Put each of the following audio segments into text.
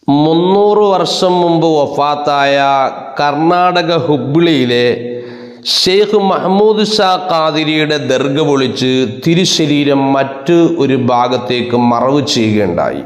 മുന്നൂറ് വർഷം മുമ്പ് വഫാത്തായ കർണാടക ഹുബ്ലിയിലെ ഷെയ്ഖ് മഹ്മൂദ് ഷാ ഖാദിരിയുടെ ദർഗ പൊളിച്ച് തിരുശരീരം മറ്റ് ഒരു ഭാഗത്തേക്ക് മറവ് ചെയ്യുകയുണ്ടായി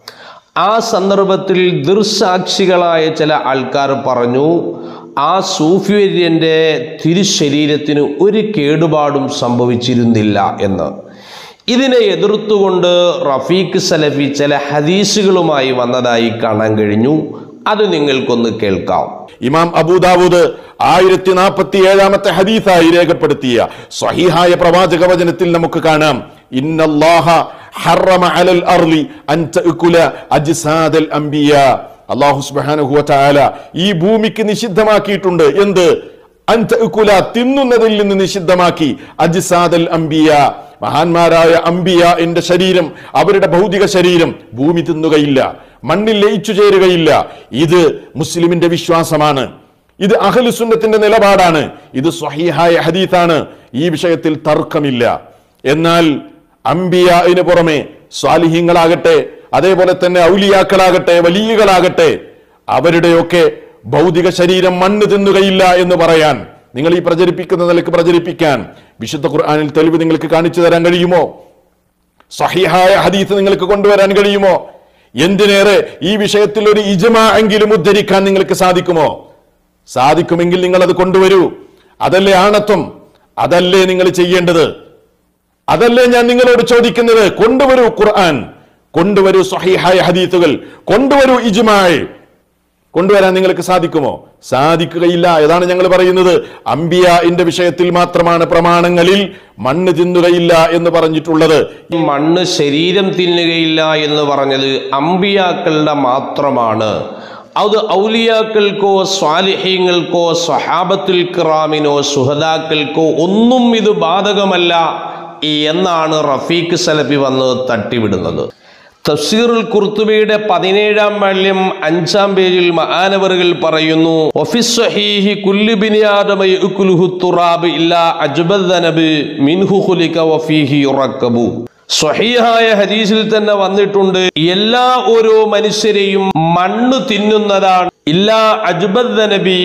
ആ സന്ദർഭത്തിൽ ദൃസാക്ഷികളായ ചില ആൾക്കാർ പറഞ്ഞു ആ സൂഫിവര്യൻ്റെ തിരുശരീരത്തിന് ഒരു കേടുപാടും സംഭവിച്ചിരുന്നില്ല എന്ന് ഇതിനെ എതിർത്തുകൊണ്ട് റഫീഖ് സലഫി ചില ഹദീസുകളുമായി വന്നതായി കാണാൻ കഴിഞ്ഞു അത് നിങ്ങൾക്കൊന്ന് കേൾക്കാം ഇമാം അബൂദാവൂദ് ആയിരത്തി നാൽപ്പത്തി ഏഴാമത്തെ ഹദീസായി രേഖപ്പെടുത്തിയ സ്വഹീഹായ പ്രവാചക വചനത്തിൽ നമുക്ക് കാണാം ഇന്നല്ലാഹ ഹറമ അലൽ അർളി അൻ തഅകുല അജ്സാദൽ അംബിയ അല്ലാഹു സുബ്ഹാനഹു വ തആല ഈ ഭൂമിക്ക് നിഷിദ്ധമാക്കിയിട്ടുണ്ട് എന്ത് അൻ തഅകുല തിന്നുന്നതിൽ നിന്ന് നിഷിദ്ധമാക്കി അജ്സാദൽ അംബിയ മഹാന്മാരായ അംബിയ എന്റെ ശരീരം അവരുടെ ഭൗതിക ശരീരം ഭൂമി തിന്നുകയില്ല മണ്ണിൽ ലയിച്ചു ചേരുകയില്ല ഇത് മുസ്ലിമിന്റെ വിശ്വാസമാണ് ഇത് അഹ്ലു സുന്നത്തിന്റെ നിലപാടാണ് ഇത് സ്വഹീഹായ ഹദീത്താണ് ഈ വിഷയത്തിൽ തർക്കമില്ല എന്നാൽ അംബിയന് പുറമെ സ്വാലിഹ്യങ്ങളാകട്ടെ അതേപോലെ തന്നെ ഔലിയാക്കളാകട്ടെ വലിയകളാകട്ടെ അവരുടെയൊക്കെ ഭൗതിക ശരീരം മണ്ണ് തിന്നുകയില്ല എന്ന് പറയാൻ നിങ്ങൾ ഈ പ്രചരിപ്പിക്കുന്ന നിലക്ക് പ്രചരിപ്പിക്കാൻ വിശുദ്ധ ഖുർആനിൽ തെളിവ് നിങ്ങൾക്ക് കാണിച്ചു തരാൻ കഴിയുമോ സഹിഹായ ഹദീസ് നിങ്ങൾക്ക് കൊണ്ടുവരാൻ കഴിയുമോ എന്തിനേറെ ഈ വിഷയത്തിൽ ഒരു ഇജമാ എങ്കിലും ഉദ്ധരിക്കാൻ നിങ്ങൾക്ക് സാധിക്കുമോ സാധിക്കുമെങ്കിൽ നിങ്ങൾ അത് കൊണ്ടുവരൂ അതല്ലേ ആണത്വം അതല്ലേ നിങ്ങൾ ചെയ്യേണ്ടത് അതല്ലേ ഞാൻ നിങ്ങളോട് ചോദിക്കുന്നത് കൊണ്ടുവരൂ ഖുർആൻ കൊണ്ടുവരൂ സഹിഹായ ഹദീസുകൾ കൊണ്ടുവരൂ ഇജ്മായ് കൊണ്ടുവരാൻ നിങ്ങൾക്ക് സാധിക്കുമോ സാധിക്കുകയില്ല ഏതാണ് ഞങ്ങൾ പറയുന്നത് അംബിയാന്റെ വിഷയത്തിൽ മാത്രമാണ് പ്രമാണങ്ങളിൽ മണ്ണ് തിന്നുകയില്ല എന്ന് പറഞ്ഞിട്ടുള്ളത് മണ്ണ് ശരീരം തിന്നുകയില്ല എന്ന് പറഞ്ഞത് അമ്പിയാക്കളുടെ മാത്രമാണ് അത് ഔലിയാക്കൾക്കോ സ്വാലിഹ്യങ്ങൾക്കോ സ്വഹാബത്തുൽ കിറാമിനോ സുഹദാക്കൾക്കോ ഒന്നും ഇത് ബാധകമല്ല എന്നാണ് റഫീഖ് സലഫി വന്ന് തട്ടിവിടുന്നത് തഫ്സീറുൽ കുർത്തുബിയുടെ പതിനേഴാം വാല്യം അഞ്ചാം പേജിൽ മഹാനവറുകൾ പറയുന്നു "വഫിസ് സ്വഹീഹി കുല്ലു ബിനി ആദമ യഅ്കുലുഹു തുറാബ് ഇല്ലാ അജ്ബദ്ദനബ് മിൻഹു ഖുലിക വഫീഹി യുറക്കബു സ്വഹീഹായ ഹദീസിൽ തന്നെ വന്നിട്ടുണ്ട് എല്ലാ ഓരോ മനുഷ്യരെയും മണ്ണ് തിന്നുന്നതാണ് ഇല്ലാ അജ്ബദ്ദനബി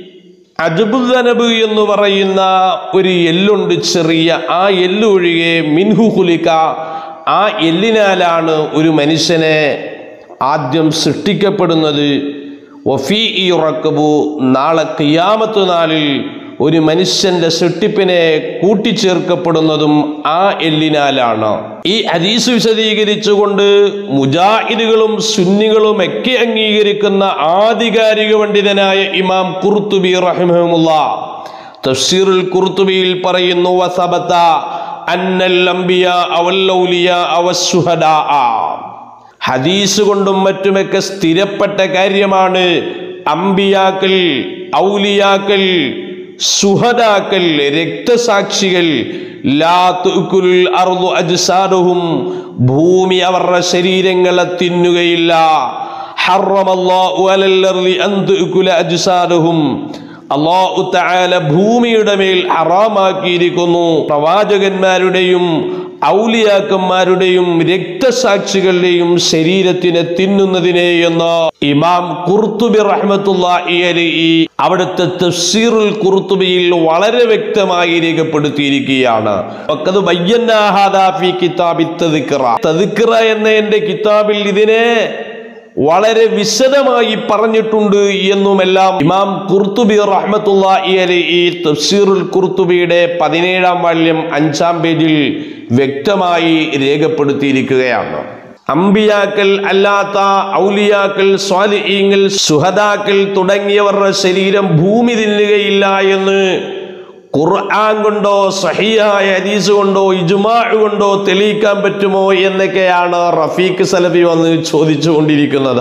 അജബുദനബ് എന്ന് പറയുന്ന ഒരു എല്ലുണ്ട് ചെറിയ ആ എല്ല് ഒഴികെ മിൻഹു കുലിക്ക ആ എല്ലിനാലാണ് ഒരു മനുഷ്യനെ ആദ്യം സൃഷ്ടിക്കപ്പെടുന്നത് വഫീ ഈ ഉറക്കബു നാളെ കിയാമത്ത് നാളിൽ ഒരു മനുഷ്യന്റെ സൃഷ്ടിപ്പിനെ കൂട്ടിച്ചേർക്കപ്പെടുന്നതും ആ എല്ലിനാലാണ് ഈ ഹദീസ് വിശദീകരിച്ചുകൊണ്ട് മുജാഹിദുകളും സുന്നികളും ഒക്കെ അംഗീകരിക്കുന്ന ആധികാരിക പണ്ഡിതനായ ഇമാം കുർത്തുബി റഹിമഹമുല്ല തഫ്സീറുൽ കുർത്തുബിയിൽ പറയുന്നു വസബത്ത അന്നൽ അംബിയ അവല്ലൗലിയ അവസുഹദാ ഹദീസ് കൊണ്ടും മറ്റുമൊക്കെ സ്ഥിരപ്പെട്ട കാര്യമാണ് അമ്പിയാക്കൾ ഔലിയാക്കൾ സുഹദാക്കൾ രക്തസാക്ഷികൾ ലാ തുക്കുൽ അർദു അജ്സാദുഹും ഭൂമി അവരുടെ ശരീരങ്ങളെ തിന്നുകയില്ല ഹറമല്ലാഹു അലൽ അർളി അൻ തുക്കുല അജ്സാദുഹും അള്ളാഹു തആല ഭൂമിയുടെ മേൽ ഹറാമാക്കിയിരിക്കുന്നു പ്രവാചകന്മാരുടെയും ഔലിയാക്കന്മാരുടെയും രക്തസാക്ഷികളുടെയും ശരീരത്തിനെ തിന്നുന്നതിനെ എന്ന് ഇമാം കുർത്തുബി റഹ്മത്തുള്ളാഹി അലൈഹി അവിടുത്തെ തഫ്സീറുൽ കുർത്തുബിയിൽ വളരെ വ്യക്തമായി രേഖപ്പെടുത്തിയിരിക്കുകയാണ് വഖദ് ബയ്യന്നാ ഹാദാ ഫീ കിതാബി തദ്കിറ തദ്കിറ എന്ന എന്റെ കിതാബിൽ ഇതിനെ വളരെ വിശദമായി പറഞ്ഞിട്ടുണ്ട് എന്നുമെല്ലാം ഇമാം കുർത്തുബി റഹ്മത്തുള്ളാഹി അലൈഹി തഫ്സീറുൽ കുർത്തുബിയുടെ പതിനേഴാം വാല്യം അഞ്ചാം പേജിൽ വ്യക്തമായി രേഖപ്പെടുത്തിയിരിക്കുകയാണ് അമ്പിയാക്കൾ അല്ലാത്ത ഔലിയാക്കൾ സ്വാലിഹീങ്ങൾ സുഹദാക്കൾ തുടങ്ങിയവരുടെ ശരീരം ഭൂമി തിന്നുകയില്ല എന്ന് ഖുർആൻ കൊണ്ടോ സഹിയായ ഹദീസ് കൊണ്ടോ ഇജുമാ കൊണ്ടോ തെളിയിക്കാൻ പറ്റുമോ എന്നൊക്കെയാണ് റഫീഖ് സലഫി വന്ന് ചോദിച്ചുകൊണ്ടിരിക്കുന്നത്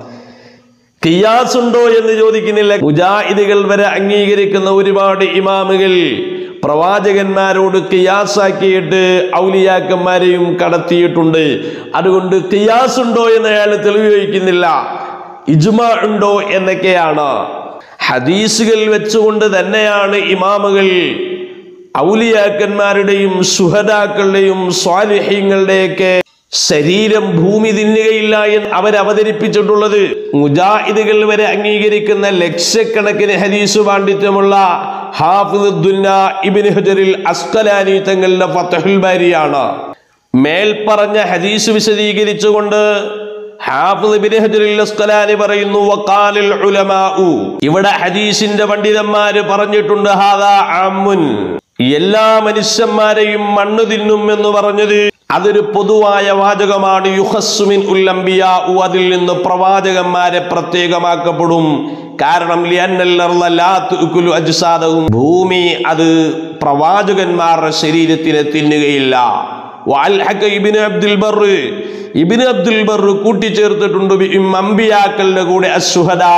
കിയാസ് ഉണ്ടോ എന്ന് ചോദിക്കുന്നില്ല മുജാഹിദുകൾ വരെ അംഗീകരിക്കുന്ന ഒരുപാട് ഇമാമുകൾ പ്രവാചകന്മാരോട് കിയാസാക്കിയിട്ട് ഔലിയാക്കന്മാരെയും കടത്തിയിട്ടുണ്ട് അതുകൊണ്ട് കിയാസ് ഉണ്ടോ എന്ന് അയാൾ തെളിവ് ചോദിക്കുന്നില്ല ഇജുമ ഉണ്ടോ എന്നൊക്കെയാണ് ഹദീസുകൾ വെച്ചുകൊണ്ട് തന്നെയാണ് ഇമാമുകൾ ഔലിയാക്കന്മാരുടെയും സുഹദാക്കളുടെയും സ്വാലിഹ്യങ്ങളുടെയൊക്കെ ശരീരം ഭൂമി തിന്നുകയില്ല എന്ന് അവരവതരിപ്പിച്ചിട്ടുള്ളത് മുജാഹിദുകൾ വരെ അംഗീകരിക്കുന്ന ലക്ഷക്കണക്കിന് ഹദീസ് പാണ്ഡിത്യമുള്ള ഹാഫിദ് ദുന്ന ഇബിൻ ഹജറിൽ അസ്കലാനി തങ്ങളുടെ ഫത്തഹുൽ ബാരിയാണ് മേൽപ്പറഞ്ഞ ഹദീസ് വിശദീകരിച്ചുകൊണ്ട് ഹാഫിദ് ഇബ്നു ഹജറുൽ അസ്കലാനി പറയുന്നു വഖാലിൽ ഉലമാഉ ഇവിടെ ഹദീസിന്റെ പണ്ഡിതന്മാര് പറഞ്ഞിട്ടുണ്ട് ഹാദാ ആമുൻ എല്ലാ മനുഷ്യന്മാരെയും മണ്ണ് തിന്നും എന്ന് പറഞ്ഞത് അതൊരു പൊതുവായ വാചകമാണ് യുഹസ്സുമിൻ ഉല്ലംബിയാഉ അതിൽ നിന്ന് പ്രവാചകന്മാരെ പ്രത്യേകമാക്കപ്പെടും കാരണം ലിയന്നൽ അർള ലാ തുഅ്കുലു അജ്സാദഹും ഭൂമി അത് പ്രവാചകന്മാരുടെ ശരീരത്തിനെ തിന്നുകയില്ല വഅൽഹക ഇബ്നു അബ്ദുൽ ബർറ് ഇബ്നു അബ്ദുൽ ബർറ് കൂട്ടിച്ചേർത്തിട്ടുണ്ട് ബി അംബിയാക്കളുടെ കൂടെ അസ്സുഹദാ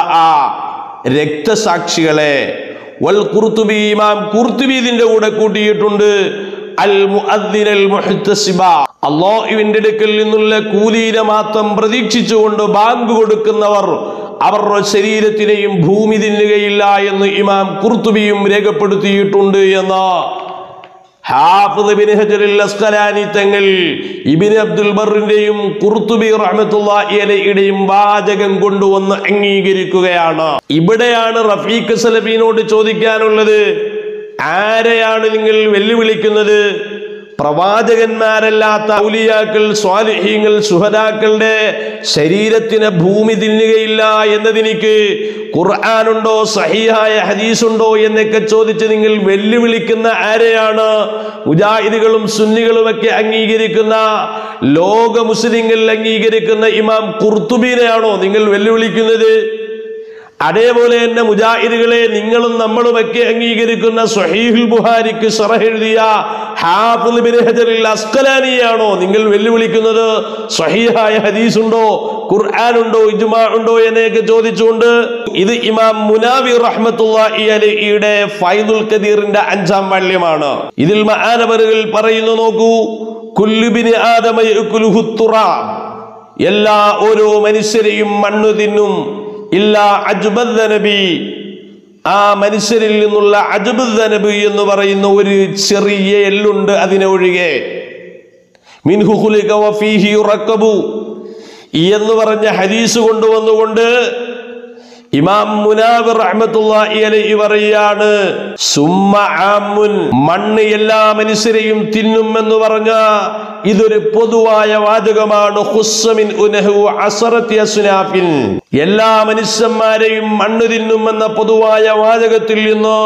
രക്തസാക്ഷികളെ വൽ ഖുർത്തുബി ഇമാം ഖുർത്തുബി ഇതിന്റെ കൂടെ കൂട്ടിയിട്ടുണ്ട് അൽ മുഅദ്ദിനൽ മുഹ്തസിബ അല്ലാഹുവിന്റെ അടുക്കൽ നിന്നുള്ള കൂലീനെ മാത്രം പ്രതീക്ഷിച്ചുകൊണ്ട് ബാങ്ക് കൊടുക്കുന്നവർ അവരുടെ ശരീരത്തിനെയും ഭൂമി തിന്നുകയില്ല എന്ന് ഇമാം ഖുർത്തുബിയും രേഖപ്പെടുത്തിയിട്ടുണ്ട് എന്ന് ഹാഫിദ് ബിൻ ഹജറുൽ അസ്കലാനി തങ്ങൾ ഇബിൻ അബ്ദുൽ ബറിന്റെയും ഖുർത്തുബി റഹ്മത്തുള്ളാഹി അലൈഹിയുടെയും വാചകം കൊണ്ടുവന്ന് അംഗീകരിക്കുകയാണ് ഇവിടെയാണ് റഫീഖ് സലഫീനോട് ചോദിക്കാനുള്ളത് ആരെയാണ് നിങ്ങൾ വെല്ലുവിളിക്കുന്നത് പ്രവാചകന്മാരല്ലാത്ത ഔലിയാക്കൾ സ്വാലിഹീങ്ങൾ സുഹദാക്കളുടെ ശരീരത്തിന് ഭൂമി തിന്നുകയില്ല എന്നതിനിക്ക് ഖുർആാനുണ്ടോ സഹിയായ ഹദീസുണ്ടോ എന്നൊക്കെ ചോദിച്ച് നിങ്ങൾ വെല്ലുവിളിക്കുന്ന ആരെയാണ് മുജാഹിദുകളും സുന്നികളുമൊക്കെ അംഗീകരിക്കുന്ന ലോക മുസ്ലിങ്ങൾ അംഗീകരിക്കുന്ന ഇമാം ഖുർത്തുബീനെയാണോ നിങ്ങൾ വെല്ലുവിളിക്കുന്നത് അതേപോലെ തന്നെ മുജാഹിദുകളെ നിങ്ങളും നമ്മളുമൊക്കെ അംഗീകരിക്കുന്ന സ്വഹീഹുൽ ബുഹാരിക്ക് ഷറഹ് എഴുതിയ ഹാഫിദ് ബിൻ ഹജറിൽ അസ്കലാനിയാണോ നിങ്ങൾ വെല്ലുവിളിക്കുന്നത് സ്വഹീഹായ ഹദീസ് ഉണ്ടോ ഖുർആൻ ഉണ്ടോ ഇജ്മാ ഉണ്ടോ എന്നൊക്കെ ചോദിച്ചുകൊണ്ട് ഇത് ഇമാം മുനാവി റഹ്മത്തുള്ളാഹി അലൈഹിയുടെ ഫൈദുൽ ഖദീറിന്റെ അഞ്ചാം വാള്യമാണ് ഇതിൽ മഹാനവറുകൾ പറയുന്നു നോക്കൂ കുല്ലുബിന് ആദമ യഅ്കുലുഹു തുറാബ് എല്ലാ ഓരോ മനുഷ്യരെയും മണ്ണ് തിന്നും ഇല്ല അജുബദ് നബി ആ മനുഷ്യരിൽ നിന്നുള്ള അജുബദ് നബി എന്ന് പറയുന്ന ഒരു ചെറിയ എല്ലുണ്ട് അതിനെ ഒഴികെ മിൻഹു ഖുലിക വഫീഹി യുറക്കബു എന്ന് പറഞ്ഞ ഹദീസ് കൊണ്ടുവന്നുകൊണ്ട് ഇമാം മുനാവിർ റഹ്മത്തുള്ളാഹി അലൈഹി പറയാണ് സുമ്മ ആമുൻ മണ്ണ് എല്ലാ മനുഷ്യരെയും തിന്നുമെന്ന് പറഞ്ഞ ഇതൊരു പൊതുവായ വാചകമാണ് ഹുസ്സമിൻ ഉനഹു അസറത്തി അസ്നാഫിൻ എല്ലാ മനുഷ്യന്മാരെയും മണ്ണ് തിന്നുമെന്ന പൊതുവായ വാചകത്തിൽ നിന്ന്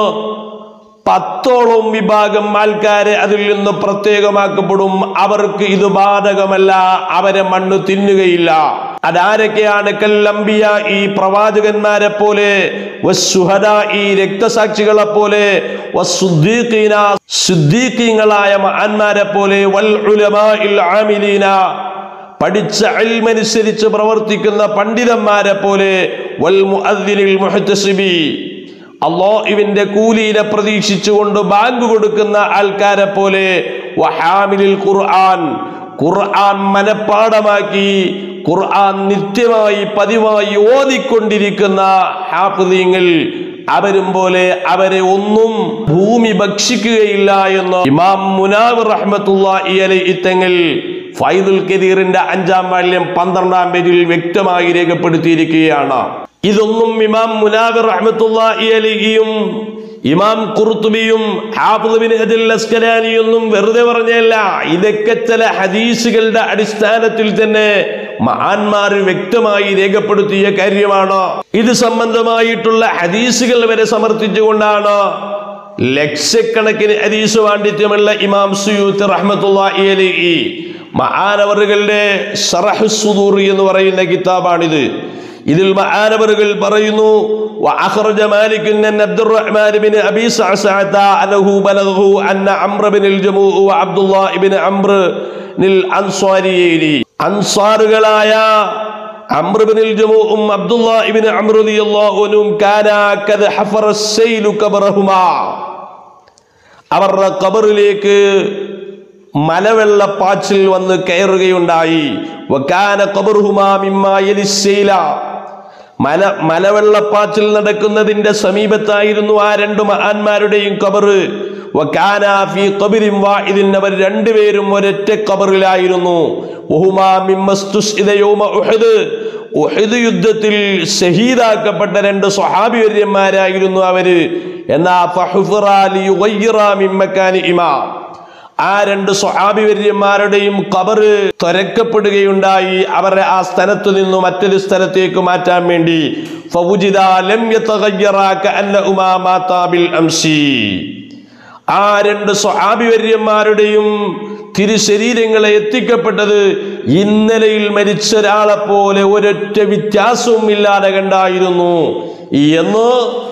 പത്തോളം വിഭാഗം ആൾക്കാരെ അതിൽ നിന്ന് പ്രത്യേകമാക്കപ്പെടും അവർക്ക് ഇത് ബാധകമല്ല അവരെ മണ്ണ് തിന്നുകയില്ല അതാരൊക്കെയാണ് കല്ലംബിയ ഈ പ്രവാചകന്മാരെ പോലെ വസ്സുഹദ ഈ രക്തസാക്ഷികളെ പോലെ വസ്സുദ്ദീഖീന സുദ്ദീഖീങ്ങളായ മഹാന്മാരെ പോലെ വൽ ഉലമാഇൽ ആമിലീന പഠിച്ച അൽമനുസരിച്ച് പ്രവർത്തിക്കുന്ന പണ്ഡിതന്മാരെ പോലെ വൽ മുഅദ്ദിനിൽ മുഹ്തസിബി അള്ളാഹുവിന്റെ കൂലിയിലെ പ്രതീക്ഷിച്ചുകൊണ്ട് ബാങ്ക് കൊടുക്കുന്ന ആൾക്കാരെ പോലെ വഹാമിലിൽ ഖുർആൻ ഖുർആൻ മനഃപ്പാടമാക്കി ഖുർആൻ നിത്യമായി പതിവായി ഓതിക്കൊണ്ടിരിക്കുന്ന ഹാഫിദീങ്ങൾ അവരും പോലെ അവരെ ഒന്നും ഭൂമി ഭക്ഷിക്കുകയില്ല എന്ന് ഇമാം മുനാവ് റഹ്മത്തുള്ളാഹി അലൈഹി തങ്ങൾ ഫൈദുൽ കദീറിന്റെ അഞ്ചാം വാല്യം പന്ത്രണ്ടാം പേജിൽ വ്യക്തമായി രേഖപ്പെടുത്തിയിരിക്കുകയാണ് ഇതൊന്നും ഇമാം മുനാവിർ റഹ്മത്തുള്ളാഹി അലൈഹിയും ഇമാം ഖുർത്തുബിയും ഹാഫിദ് ബിൻ ഹജൽ അസ്കലാനിയൊന്നും വെറുതെ പറഞ്ഞല്ല ഇതൊക്കെ ചില ഹദീസുകളുടെ അടിസ്ഥാനത്തിൽ തന്നെ മഹാന്മാർ വ്യക്തമായി രേഖപ്പെടുത്തിയ കാര്യമാണ് ഇത് സംബന്ധമായിട്ടുള്ള ഹദീസുകൾ വരെ സമർത്ഥിച്ചുകൊണ്ടാണ് ലക്ഷക്കണക്കിന് ഹദീസ് പാണ്ഡിത്യമുള്ള ഇമാം സുയൂത്ത് റഹ്മത്തുള്ളാഹി അലൈഹി മഹാനവറുകളുടെ ഷറഹ് സുദൂർ എന്ന് പറയുന്ന കിതാബാണിത് ഇതിൽ മഹാനവറുകൾ പറയുന്നു وأخرج مالك أن عبد الرحمن بن أبي سعسعة أنه بلغه أن عمرو بن الجموع وعبد الله بن عمرو الأنصاريين അൻസാറുകളായ അമ്രുബിനിൽ ജമൂഉം അബ്ദുല്ലാഹിബിൻ അമ്രു റളിയല്ലാഹു അൻഹും കാന കദ ഹഫറ സൈലു ഖബറഹുമാ അവരുടെ ഖബറിലേക്ക് മലവെള്ളപ്പാച്ചിൽ വന്ന് കയറുകയുണ്ടായി വക്കാന ഖബറുഹുമാ മിമ്മാ യലിസ്സൈല മല മലവെള്ളപ്പാച്ചിൽ നടക്കുന്നതിന്റെ സമീപത്തായിരുന്നു ആ രണ്ട് മഹാന്മാരുടെയും കബറ് വകാന ഫീ ഖബരിൻ വാഹിദിൻ അവർ രണ്ടുപേരും ഒരൊറ്റ ഖബറിലായിരുന്നു വഹുമാ മിമ്മസ്തുസ്ഇദ യൗമ ഉഹദ് ഉഹദ് യുദ്ധത്തിൽ ഷഹീദാക്കപ്പെട്ട രണ്ട് സ്വഹാബിവര്യന്മാരായിരുന്നു അവര് എന്നാ ഫഹുഫിറാ ലിയുഗയ്യിറാ മിൻ മക്കാനിഹിമാ ആ രണ്ട് സ്വഹാബിവര്യന്മാരുടെയും കബറ് ത്വരക്കപ്പെടുകയുണ്ടായി അവരെ ആ സ്ഥലത്തു നിന്ന് മറ്റൊരു സ്ഥലത്തേക്ക് മാറ്റാൻ വേണ്ടി ഫവുജിദ ലം യതഗയ്യറാ കഅന്നഹുമാ മാതാ ബിൽ അംസി ആ രണ്ട് സ്വഹാബിവര്യന്മാരുടെയും തിരുശരീരങ്ങളെ എത്തിക്കപ്പെട്ടത് ഇന്നലെയിൽ മരിച്ച ഒരാളെ പോലെ ഒരൊറ്റ വ്യത്യാസവും ഇല്ലാതെ കണ്ടായിരുന്നു എന്ന്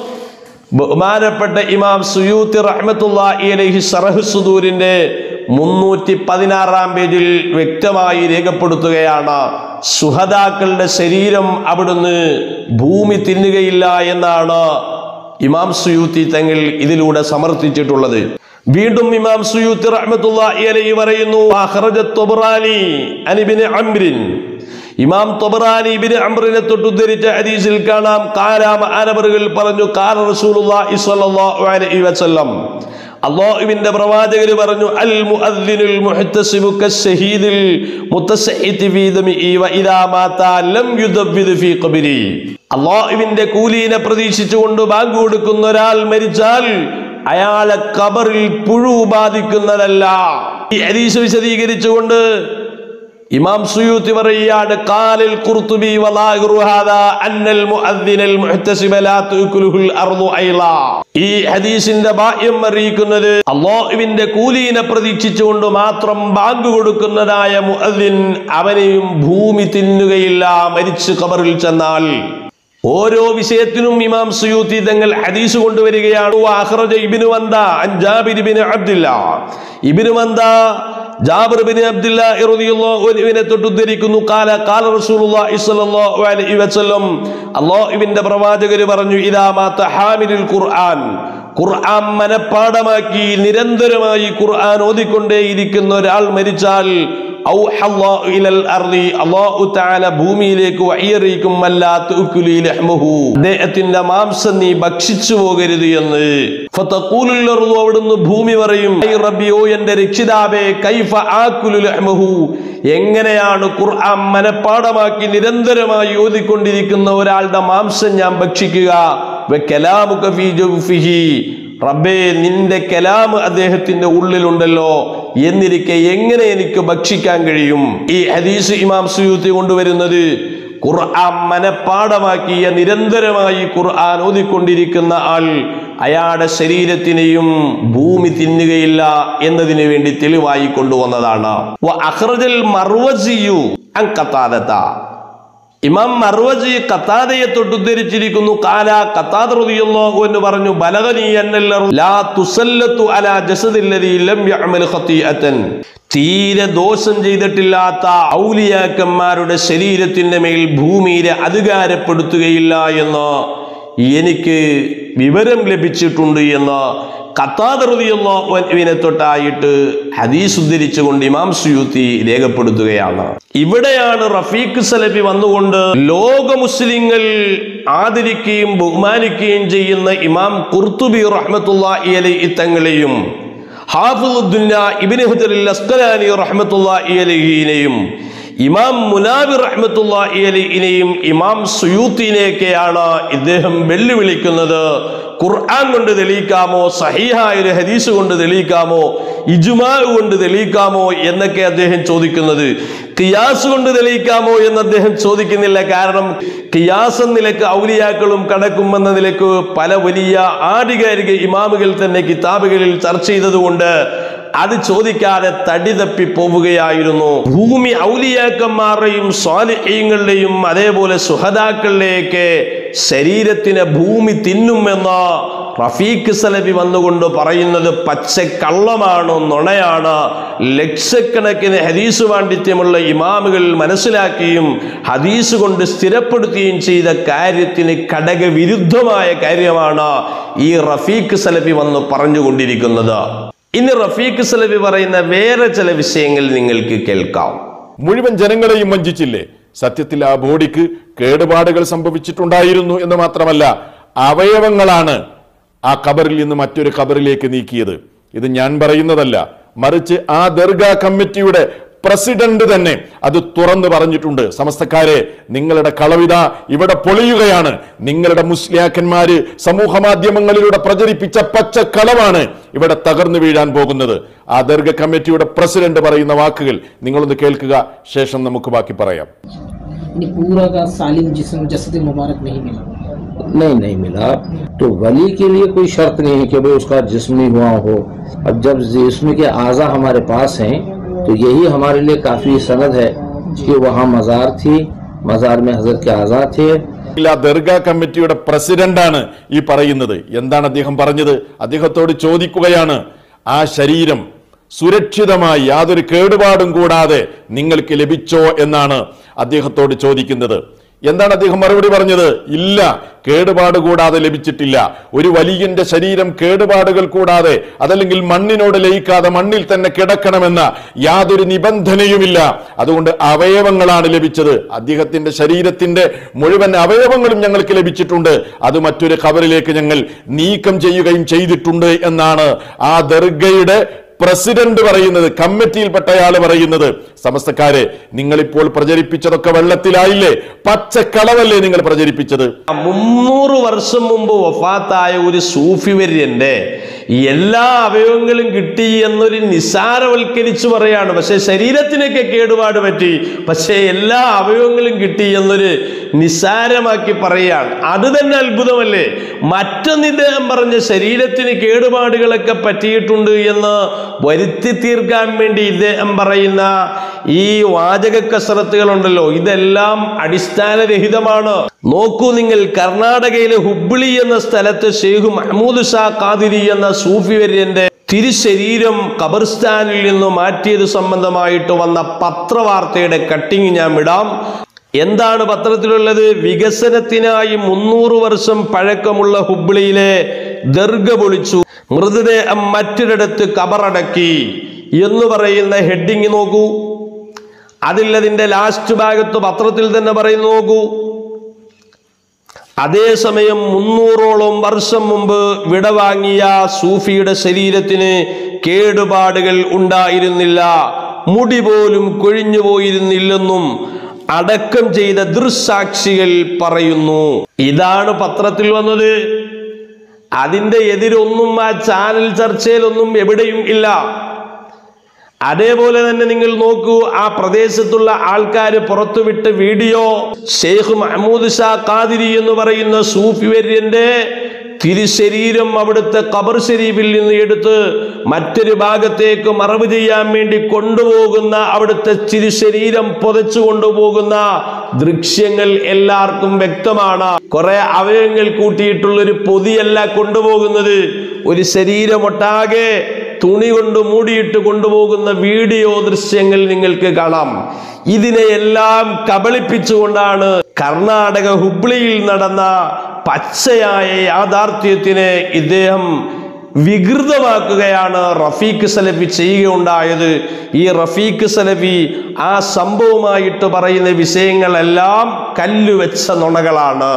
ബഹുമാനപ്പെട്ട ഇമാം സുയൂത്തി റഹ്മത്തുള്ളാഹി അലൈഹി സറഹ് സുദൂരിന്റെ മുന്നൂറ്റി പതിനാറാം പേജിൽ വ്യക്തമായി രേഖപ്പെടുത്തുകയാണ് സുഹദാക്കളുടെ ശരീരം അവിടുന്ന് ഭൂമി തിന്നുകയില്ല എന്നാണ് ഇമാം സുയൂത്തി തങ്ങൾ ഇതിലൂടെ സമർത്ഥിച്ചിട്ടുള്ളത് വീണ്ടും ഇമാം സുയൂത്തി റഹ്മത്തുള്ളാഹി അലൈഹി പറയുന്നു അഖ്റജത്ത് ത്വബ്രാനി അൻ ഇബ്നു അംറിൻ ഇമാം തൊബറാനി ഇബിന് അംറിനെ തൊട്ട് ഉദ്ധരിച്ച ഹദീസിൽ കാണാം കാലാമ ആനവറുകൾ പറഞ്ഞു കാല റസൂലുള്ളാഹി സ്വല്ലല്ലാഹു അലൈഹി വസല്ലം അല്ലാഹുവിന്റെ പ്രവാചകർ പറഞ്ഞു അൽ മുഅദ്ദിനുൽ മുഹ്തസിബു കശ്ശഹീദിൽ മുത്തസഹിതി ഫീ ദമിഇ വ ഇദാ മാത ലം യുദബ്ബിദ് ഫീ ഖബരി അല്ലാഹുവിന്റെ കൂലിനെ പ്രതീക്ഷിച്ചുകൊണ്ട് ബാങ്ക് കൊടുക്കുന്ന ഒരാൾ മരിച്ചാൽ അയാളെ കബറിൽ പുഴു ബാധിക്കുന്നതല്ല ഈ ഹദീസ് വിശദീകരിച്ചുകൊണ്ട് ഇമാം സുയൂത്തി പറയുകയാണ് കാലിൽ ഖുർത്തുബി വലാഹിറു ഹാദാ അന്നൽ മുഅദ്ദിനൽ മുഹ്തസിബ ലാ തുകുലുഹുൽ അർദു ഐളാ ഈ ഹദീസിന്റെ ബാഹ്യം അറിയിക്കുന്നത് അല്ലാഹുവിന്റെ കൂലീനെ പ്രതീക്ഷിച്ചുകൊണ്ട് മാത്രം ബാങ്ക് കൊടുക്കുന്നതായ മുഅദ്ദിൻ അവനെയും ഭൂമി തിന്നുകയില്ല മരിച്ച് ഖബറിൽ ചെന്നാൽ ഓരോ വിഷയത്തിനും ഇമാം സുയൂത്തി തങ്ങൾ ഹദീസ് കൊണ്ടുവരികയാണ് അഖ്റജ ഇബ്നു വന്ദ അൻ ജാബിർ ഇബ്നു അബ്ദുല്ല ഇബ്നു വന്ദ ജാബിർ ബിൻ അബ്ദുല്ലാഹി റളിയല്ലാഹു അൻഹുവിനെ തൊട്ട് ഉദ്ധരിക്കുന്നു കാല കാല റസൂലുള്ളാഹി സ്വല്ലല്ലാഹു അലൈഹി വസല്ലം അല്ലാഹുവിന്റെ പ്രവാചകർ പറഞ്ഞു ഇദാ മാത ഹാമിലുൽ ഖുർആൻ ഖുർആൻ മനപ്പാടമാക്കി നിരന്തരമായി ഖുർആൻ ഓതിക്കൊണ്ടേയിരിക്കുന്ന ഒരാൾ മരിച്ചാൽ ഔഹല്ലാഹു ഇലൽ അർളി അല്ലാഹു തആല ഭൂമിയിലേക്ക് വഹിയറിയിക്കും അല്ലാ തുക്കുലി ലഹ്മുഹു അദ്ദേഹത്തിന്റെ മാംസം നീ ഭക്ഷിച്ചു പോകരുത് എന്ന് ഫതഖൂലുൽ അർളു അവിടുന്ന് ഭൂമി പറയും ഐ റബ്ബി ഓ എന്റെ രക്ഷിതാവേ കൈഫ ആക്കുലു ലഹ്മുഹു എങ്ങനെയാണ് ഖുർആൻ മനപ്പാടമാക്കി നിരന്തരമായി ഓതിക്കൊണ്ടിരിക്കുന്ന ഒരാളുടെ മാംസം ഞാൻ ഭക്ഷിക്കുക വകലാമുക ഫീ ജൗഫിഹി റബ്ബേ നിന്റെ കലാം അദ്ദേഹത്തിന്റെ ഉള്ളിലുണ്ടല്ലോ എന്നിരിക്കെ എങ്ങനെ എനിക്ക് ഭക്ഷിക്കാൻ കഴിയും ഈ ഹദീസ് ഇമാം സുയൂത്തി കൊണ്ടുവരുന്നത് ഖുർആൻ മനപ്പാടമാക്കിയ നിരന്തരമായി ഖുർആൻ ഓതിക്കൊണ്ടിരിക്കുന്ന ആൾ അയാളുടെ ശരീരത്തിനെയും ഭൂമി തിന്നുകയില്ല എന്നതിന് വേണ്ടി തെളിവായി കൊണ്ടുവന്നതാണ് വ അഖ്റജൽ മർവസിയു അൻ ഖത്താദത ഇമാം മർവജി കത്താദയെ തൊട്ടുദ്ധരിച്ചിരിക്കുന്നു കാല കത്താദ റളിയല്ലാഹു എന്ന് പറഞ്ഞു ബലഗനി അന്നൽ അർള് ലാ തുസല്ലത്തു അലാ ജസദില്ലദി ലം യഅമൽ ഖതീഅതൻ തീരെ ദോഷം ചെയ്തിട്ടില്ലാത്ത ഔലിയാക്കന്മാരുടെ ശരീരത്തിന്റെ മേൽ ഭൂമിയിലെ അധികാരപ്പെടുത്തുകയില്ല എന്ന് എനിക്ക് വിവരം ലഭിച്ചിട്ടുണ്ട് എന്ന് കത്താതറുതിയുള്ളവിനെ തൊട്ടായിട്ട് ഹദീസ് ഉദ്ധരിച്ചുകൊണ്ട് ഇമാം സുയൂത്തി രേഖപ്പെടുത്തുകയാണ് ഇവിടെയാണ് റഫീഖ് സലഫി വന്നുകൊണ്ട് ലോക മുസ്ലിങ്ങൾ ആദരിക്കുകയും ബഹുമാനിക്കുകയും ചെയ്യുന്ന ഇമാം കുർത്തുബി റഹ്മത്തുള്ളാഹി അലൈഹി തങ്ങളെയും ഹാഫിദുദ്ദുന്ന ഇബ്നു ഹജറിൽ അസ്കലാനി റഹ്മത്തുള്ളാഹി അലൈഹിനെയും ഇമാം മുനാബി റഹ്മത്തുള്ളാഹി അലൈഹിനെയും ഇമാം സുയൂത്തിനെയൊക്കെയാണ് ഇദ്ദേഹം വെല്ലുവിളിക്കുന്നത് ഖുർആൻ കൊണ്ട് തെളിയിക്കാമോ സഹീഹായ ഒരു ഹദീസ് കൊണ്ട് തെളിയിക്കാമോ ഇജുമാ കൊണ്ട് തെളിയിക്കാമോ എന്നൊക്കെ അദ്ദേഹം ചോദിക്കുന്നത് കിയാസ് കൊണ്ട് തെളിയിക്കാമോ എന്ന് അദ്ദേഹം ചോദിക്കുന്നില്ല കാരണം കിയാസ് എന്ന നിലക്ക് ഔലിയാക്കളും കടക്കുമെന്ന നിലക്ക് പല വലിയ ആധികാരിക ഇമാമുകൾ തന്നെ കിതാബുകളിൽ ചർച്ച ചെയ്തതുകൊണ്ട് അത് ചോദിക്കാതെ തടി തപ്പി പോവുകയായിരുന്നു ഭൂമി ഔലിയാക്കന്മാരുടെയും സ്വാലിഹ്യങ്ങളുടെയും അതേപോലെ സുഹദാക്കളുടെയൊക്കെ ശരീരത്തിനെ ഭൂമി തിന്നുമെന്ന് റഫീഖ് സലഫി വന്നുകൊണ്ട് പറയുന്നത് പച്ചക്കള്ളമാണ് നുണയാണ് ലക്ഷക്കണക്കിന് ഹദീസ് പാണ്ഡിത്യമുള്ള ഇമാമുകൾ മനസ്സിലാക്കുകയും ഹദീസ് കൊണ്ട് സ്ഥിരപ്പെടുത്തുകയും ചെയ്ത കാര്യത്തിന് ഘടകവിരുദ്ധമായ കാര്യമാണ് ഈ റഫീഖ് സലഫി വന്ന് പറഞ്ഞുകൊണ്ടിരിക്കുന്നത് ഇനി റഫീഖ് സലഫി പറയുന്ന വേറെ ചില വിഷയങ്ങൾ നിങ്ങൾക്ക് കേൾക്കാം മുഴുവൻ ജനങ്ങളെയും വഞ്ചിച്ചില്ലേ സത്യത്തിൽ ആ ബോഡിക്ക് കേടുപാടുകൾ സംഭവിച്ചിട്ടുണ്ടായിരുന്നു എന്ന് മാത്രമല്ല അവയവങ്ങളാണ് ആ കബറിൽ നിന്ന് മറ്റൊരു കബറിലേക്ക് നീക്കിയത് ഇത് ഞാൻ പറയുന്നതല്ല മറിച്ച് ആ ദർഗാ കമ്മിറ്റിയുടെ പ്രസിഡന്റ് തന്നെ അത് തുറന്നു പറഞ്ഞിട്ടുണ്ട് സമസ്തക്കാരെ നിങ്ങളുടെ കളവിത ഇവിടെ പൊളിയുകയാണ് നിങ്ങളുടെ മുസ്ലിയാക്കന്മാര് സമൂഹ മാധ്യമങ്ങളിലൂടെ പ്രചരിപ്പിച്ച പച്ച കളവാണ് ഇവിടെ തകർന്നു വീഴാൻ പോകുന്നത് ആ ദർഗ കമ്മിറ്റിയുടെ പ്രസിഡന്റ് പറയുന്ന വാക്കുകൾ നിങ്ങളൊന്ന് കേൾക്കുക ശേഷം നമുക്ക് ബാക്കി പറയാം यानी पूरा का सालिम जिस्म जसद मुबारक नहीं मिला नहीं नहीं मिला तो वली के लिए कोई शर्त नहीं है कि भाई उसका जिस्म ही हुआ हो अब जब जिस्म के आज़ा हमारे पास हैं तो यही हमारे लिए काफ़ी सनद है कि वहाँ मज़ार थी मज़ार में हजरत के आज़ा थे ഇല്ല ദർഗ കമ്മിറ്റിയുടെ പ്രസിഡന്റാണ് ഈ പറയുന്നത് എന്താണ് അദ്ദേഹം പറഞ്ഞത് അദ്ദേഹത്തോട് ചോദിക്കുകയാണ് ആ ശരീരം സുരക്ഷിതമായി യാതൊരു കേടുപാടും കൂടാതെ നിങ്ങൾക്ക് ലഭിച്ചോ എന്നാണ് അദ്ദേഹത്തോട് ചോദിക്കുന്നത് എന്താണ് അദ്ദേഹം മറുപടി പറഞ്ഞത് ഇല്ല കേടുപാട് കൂടാതെ ലഭിച്ചിട്ടില്ല ഒരു വലിയന്റെ ശരീരം കേടുപാടുകൾ കൂടാതെ അതല്ലെങ്കിൽ മണ്ണിനോട് ലയിക്കാതെ മണ്ണിൽ തന്നെ കിടക്കണമെന്ന യാതൊരു നിബന്ധനയുമില്ല അതുകൊണ്ട് അവയവങ്ങളാണ് ലഭിച്ചത് അദ്ദേഹത്തിന്റെ ശരീരത്തിന്റെ മുഴുവൻ അവയവങ്ങളും ഞങ്ങൾക്ക് ലഭിച്ചിട്ടുണ്ട് അത് മറ്റൊരു ഖബറിലേക്ക് ഞങ്ങൾ നീക്കം ചെയ്യുകയും ചെയ്തിട്ടുണ്ട് എന്നാണ് ആ ദർഗയുടെ പ്രസിഡന്റ് പറയുന്നത് കമ്മിറ്റിയിൽപ്പെട്ട അയാൾ പറയുന്നത് സമസ്തക്കാരെ നിങ്ങളിപ്പോൾ പ്രചരിപ്പിച്ചതൊക്കെ വെള്ളത്തിലായില്ലേ പച്ചക്കളവല്ലേ നിങ്ങൾ പ്രചരിപ്പിച്ചത് മുന്നൂറ് വർഷം മുമ്പ് വഫാത്തായ ഒരു സൂഫി വര്യന്റെ എല്ലാ അവയവങ്ങളും കിട്ടി എന്നൊരു നിസാരവൽക്കരിച്ച് പറയാണ് പക്ഷെ ശരീരത്തിനൊക്കെ കേടുപാട് പറ്റി പക്ഷെ എല്ലാ അവയവങ്ങളും കിട്ടി എന്നൊരു നിസാരമാക്കി പറയാണ് അത് തന്നെ അത്ഭുതമല്ലേ മറ്റൊന്ന് ഇദ്ദേഹം പറഞ്ഞ ശരീരത്തിന് കേടുപാടുകളൊക്കെ പറ്റിയിട്ടുണ്ട് എന്ന് വരുത്തി തീർക്കാൻ വേണ്ടി ഇദ്ദേഹം പറയുന്ന ഈ വാചക കസരത്തുകളുണ്ടല്ലോ ഇതെല്ലാം അടിസ്ഥാനരഹിതമാണ് നോക്കൂ നിങ്ങൾ കർണാടകയിലെ ഹുബ്ബിളി എന്ന സ്ഥലത്ത് ഷെയ്ഖ് മഹ്മൂദ് ഷാ ഖാദിരി എന്ന സൂഫി വര്യന്റെ തിരുശരീരം ഖബർസ്ഥാനിൽ നിന്ന് മാറ്റിയത് സംബന്ധമായിട്ട് വന്ന പത്രവാർത്തയുടെ കട്ടിങ് ഞാൻ വിടാം എന്താണ് പത്രത്തിലുള്ളത് വികസനത്തിനായി മുന്നൂറ് വർഷം പഴക്കമുള്ള ഹുബ്ലിയിലെ ദർഗ പൊളിച്ചു മൃതദേഹം മറ്റൊരിടത്ത് കബറടക്കി എന്ന് പറയുന്ന ഹെഡിങ് നോക്കൂ അതിൽ അതിന്റെ ലാസ്റ്റ് ഭാഗത്ത് പത്രത്തിൽ തന്നെ പറയുന്നു നോക്കൂ അതേസമയം മുന്നൂറോളം വർഷം മുമ്പ് വിടവാങ്ങിയ സൂഫിയുടെ ശരീരത്തിന് കേടുപാടുകൾ ഉണ്ടായിരുന്നില്ല മുടി പോലും കൊഴിഞ്ഞു പോയിരുന്നില്ലെന്നും അടക്കം ചെയ്ത ദൃസാക്ഷികൾ പറയുന്നു ഇതാണ് പത്രത്തിൽ വന്നത് അതിന്റെ എതിരൊന്നും ആ ചാനൽ ചർച്ചയിലൊന്നും എവിടെയും ഇല്ല അതേപോലെ തന്നെ നിങ്ങൾ നോക്കൂ ആ പ്രദേശത്തുള്ള ആൾക്കാർ പുറത്തുവിട്ട വീഡിയോ ഷെയ്ഖ് മഹമ്മൂദ് ഷാ ഖാദിരി എന്ന് പറയുന്ന സൂഫി വര്യന്റെ തിരുശരീരം അവിടുത്തെ ഖബർ ശരീഫിൽ നിന്ന് എടുത്ത് മറ്റൊരു ഭാഗത്തേക്ക് മറവ് ചെയ്യാൻ വേണ്ടി കൊണ്ടുപോകുന്ന അവിടുത്തെ തിരുശരീരം പുതച്ചു കൊണ്ടുപോകുന്ന ദൃശ്യങ്ങൾ എല്ലാവർക്കും വ്യക്തമാണ് കുറെ അവയവങ്ങൾ കൂട്ടിയിട്ടുള്ള ഒരു പൊതിയല്ല കൊണ്ടുപോകുന്നത് ഒരു ശരീരമൊട്ടാകെ തുണി കൊണ്ട് മൂടിയിട്ട് കൊണ്ടുപോകുന്ന വീഡിയോ ദൃശ്യങ്ങൾ നിങ്ങൾക്ക് കാണാം ഇതിനെയെല്ലാം കബളിപ്പിച്ചുകൊണ്ടാണ് കർണാടക ഹുബ്ലിയിൽ നടന്ന പച്ചയായ യാഥാർത്ഥ്യത്തിനെ ഇദ്ദേഹം വികൃതമാക്കുകയാണ് റഫീഖ് സലഫി ചെയ്യുകയുണ്ടായത് ഈ റഫീഖ് സലഫി ആ സംഭവമായിട്ട് പറയുന്ന വിഷയങ്ങളെല്ലാം കല്ലുവെച്ച നുണകളാണ്